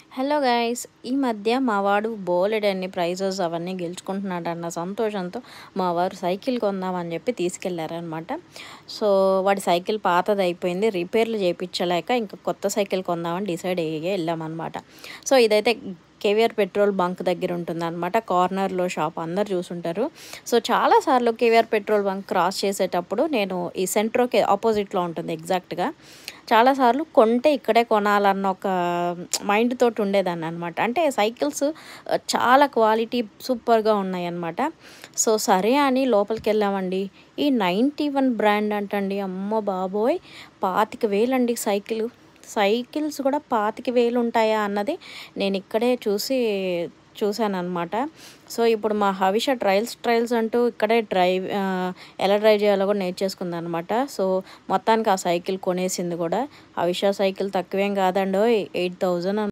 hello guys ఈ మధ్య మా వాడు బోలెడన్ని ప్రైజెస్ అవన్నీ గెలుచుకుంటున్నాడు అన్న సంతోషంతో మా వారు సైకిల్ కొందామని చెప్పి తీసుకెళ్లారనమాట సో వాడి సైకిల్ పాతది అయిపోయింది రిపేర్లు చేయించలేక ఇంకా కొత్త సైకిల్ కొందామని డిసైడ్ అయ్యి వెళ్ళామన్నమాట సో ఇదైతే కేవీఆర్ పెట్రోల్ బంక్ దగ్గర ఉంటుంది అనమాట కార్నర్లో షాప్ అందరు చూసుంటారు సో చాలాసార్లు కేవీఆర్ పెట్రోల్ బంక్ క్రాస్ చేసేటప్పుడు నేను ఈ సెంట్రోకి ఆపోజిట్లో ఉంటుంది ఎగ్జాక్ట్గా చాలాసార్లు కొంటే ఇక్కడే కొనాలన్న ఒక మైండ్ తోటి ఉండేదాన్ని అనమాట అంటే సైకిల్స్ చాలా క్వాలిటీ సూపర్గా ఉన్నాయి అనమాట సో సరే అని లోపలికి వెళ్ళామండి ఈ నైంటీ వన్ బ్రాండ్ అంటండి అమ్మో బాబోయ్ పాతిక వేలండి సైకిల్ సైకిల్స్ కూడా పాతిక వేలు ఉంటాయా అన్నది నేను ఇక్కడే చూసి చూశాను అనమాట సో ఇప్పుడు మా హవిష ట్రయల్స్ ట్రయల్స్ అంటూ ఇక్కడే డ్రైవ్ ఆ, ఎలా డ్రైవ్ చేయాలో కూడా నేర్చేసుకుంది అనమాట సో మొత్తానికి ఆ సైకిల్ కొనేసింది కూడా హవిష సైకిల్ తక్కువేం కాదండో ఎయిట్ థౌజండ్